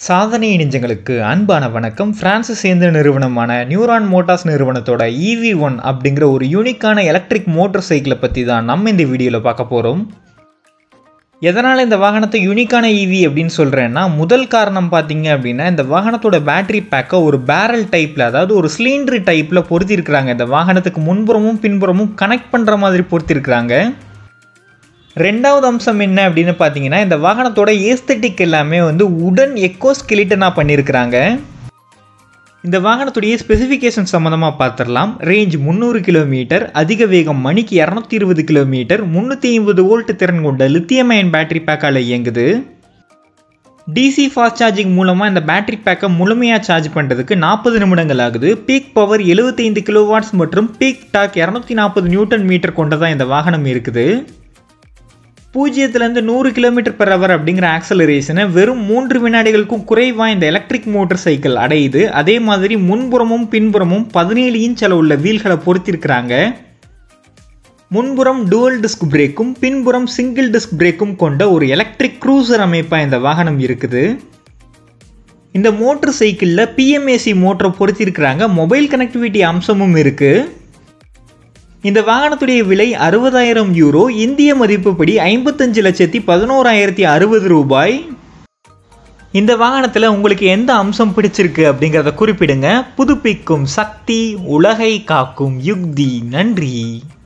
சாதனை இணைஞ்சங்களுக்கு அன்பான வணக்கம் பிரான்ஸை சேர்ந்த நிறுவனமான நியூரான் மோட்டார்ஸ் நிறுவனத்தோட இவி ஒன் அப்படிங்கிற ஒரு யூனிக்கான எலக்ட்ரிக் மோட்டார் சைக்கிளை பற்றி தான் நம்ம இந்த வீடியோவில் பார்க்க போகிறோம் எதனால் இந்த வாகனத்தை யூனிக்கான ஈவி அப்படின்னு சொல்கிறேன்னா முதல் காரணம் பார்த்தீங்க அப்படின்னா இந்த வாகனத்தோட பேட்டரி பேக்கை ஒரு பேரல் டைப்பில் அதாவது ஒரு சிலிண்டர் டைப்பில் பொருத்திருக்கிறாங்க இந்த வாகனத்துக்கு முன்புறமும் பின்புறமும் கனெக்ட் பண்ணுற மாதிரி பொருத்திருக்கிறாங்க ரெண்டாவது அம்சம் என்ன அப்படின்னு பார்த்தீங்கன்னா இந்த வாகனத்தோட ஏஸ்தட்டிக் எல்லாமே வந்து உடன் எக்கோ ஸ்கெலிட்டனாக பண்ணியிருக்கிறாங்க இந்த வாகனத்துடைய ஸ்பெசிஃபிகேஷன் சம்மந்தமாக பார்த்துடலாம் ரேஞ்ச் முந்நூறு கிலோமீட்டர் அதிக வேகம் மணிக்கு இரநூத்தி இருபது கிலோமீட்டர் முந்நூற்றி ஐம்பது வோல்ட் திறன் கொண்ட லித்தியம் அயன் பேட்டரி பேக்கால் இயங்குது டிசி ஃபாஸ்ட் சார்ஜிங் மூலமாக இந்த பேட்டரி பேக்கை முழுமையாக சார்ஜ் பண்ணுறதுக்கு நாற்பது நிமிடங்கள் ஆகுது பீக் பவர் எழுபத்தைந்து கிலோவாட்ஸ் மற்றும் பீக் டாக் இரநூத்தி நாற்பது நியூட்டன் மீட்டர் கொண்டதாக இந்த வாகனம் இருக்குது பூஜ்ஜியத்துலேருந்து நூறு கிலோமீட்டர் பெர் ஹவர் அப்படிங்கிற ஆக்சலரேஷனை வெறும் மூன்று வினாடிகளுக்கும் குறைவாக இந்த எலக்ட்ரிக் மோட்டார் சைக்கிள் அடையுது அதே மாதிரி முன்புறமும் பின்புறமும் பதினேழு இன்ச் அளவுள்ள வீல்களை பொருத்திருக்கிறாங்க முன்புறம் டுவல் டிஸ்க் பிரேக்கும் பின்புறம் சிங்கிள் டிஸ்க் பிரேக்கும் கொண்ட ஒரு எலக்ட்ரிக் க்ரூசர் அமைப்பாக இந்த வாகனம் இருக்குது இந்த மோட்டர் சைக்கிளில் பிஎம்ஏசி மோட்டரை பொருத்திருக்கிறாங்க மொபைல் கனெக்டிவிட்டி அம்சமும் இருக்குது இந்த வாகனத்துடைய விலை அறுபதாயிரம் யூரோ இந்திய மதிப்புப்படி ஐம்பத்தஞ்சு லட்சத்தி பதினோராயிரத்தி அறுபது ரூபாய் இந்த வாகனத்தில் உங்களுக்கு எந்த அம்சம் பிடிச்சிருக்கு அப்படிங்கிறத குறிப்பிடுங்க புதுப்பிக்கும் சக்தி உலகை காக்கும் யுக்தி நன்றி